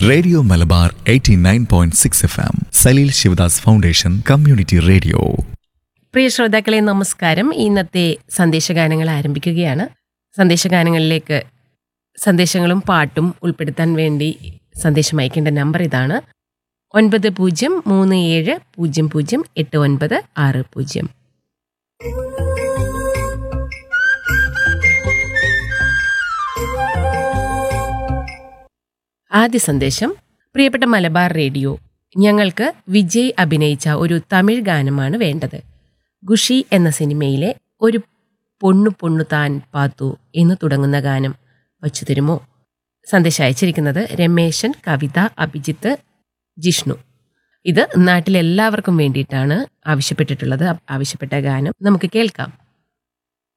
radio Malabar 89.6 F M Saleel Sivadas foundation community radio പ്രിയ ശ്രോതാക്കളെ നമസ്കാരം ഇന്നത്തെ സന്ദേശഗാനങ്ങൾ ആരംഭിക്കുകയാണ് സന്ദേശഗാനങ്ങളിലേക്ക് സന്ദേശങ്ങളും പാട്ടും ഉൾപ്പെടുത്താൻ വേണ്ടി സന്ദേശം അയക്കേണ്ട നമ്പർ ഇതാണ് ഒൻപത് പൂജ്യം മൂന്ന് ഏഴ് പൂജ്യം പൂജ്യം എട്ട് ഒൻപത് ആറ് പൂജ്യം ആദ്യ സന്ദേശം പ്രിയപ്പെട്ട മലബാർ റേഡിയോ ഞങ്ങൾക്ക് വിജയ് അഭിനയിച്ച ഒരു തമിഴ് ഗാനമാണ് വേണ്ടത് ഗുഷി എന്ന സിനിമയിലെ ഒരു പൊണ്ണു പൊണ്ണു താൻ പാത്തു എന്ന് തുടങ്ങുന്ന ഗാനം വച്ചു തരുമോ സന്ദേശം അയച്ചിരിക്കുന്നത് രമേശൻ കവിത അഭിജിത്ത് ജിഷ്ണു ഇത് നാട്ടിലെല്ലാവർക്കും വേണ്ടിയിട്ടാണ് ആവശ്യപ്പെട്ടിട്ടുള്ളത് ആവശ്യപ്പെട്ട ഗാനം നമുക്ക് കേൾക്കാം